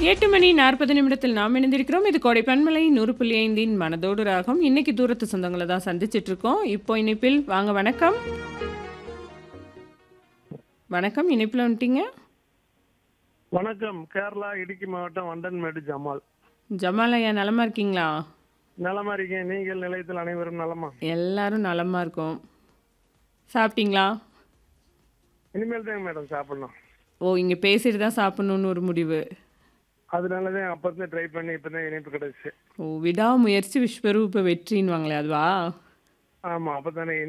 எட்டு மணி நாற்பது நிமிடத்தில் நாம் இணைந்திருக்கிறோம் இது கோடை பன்மலை நூறு புள்ளி ஐந்தின் மனதோடு ராகம் இன்னைக்கு தூரத்து சொந்தங்களை தான் சந்திச்சிட்டு இருக்கோம் இப்போ இணைப்பில் வாங்க வணக்கம் வணக்கம் இணைப்பில் வந்துட்டீங்க வணக்கம் கேரளா இடுக்கி மாவட்டம் வண்டன்மேடு ஜமால் ஜமால் ஐயா நலமா இருக்கீங்களா நலமா இருக்கேன் நீங்கள் நிலையத்தில் அனைவரும் நலமா எல்லாரும் நலமா இருக்கோம் சாப்பிட்டீங்களா இனிமேல் தான் மேடம் சாப்பிடணும் ஓ இங்கே பேசிட்டு தான் சாப்பிடணும்னு ஒரு முடிவு அதனால தான் அப்போதான் ட்ரை பண்ணி இப்போ தான் இணைப்பு கிடைச்சு ஓ விடாமுயற்சி விஸ்வரூப வெற்றின்னுவாங்களே அதுவா ஆமாம் அப்போ தானே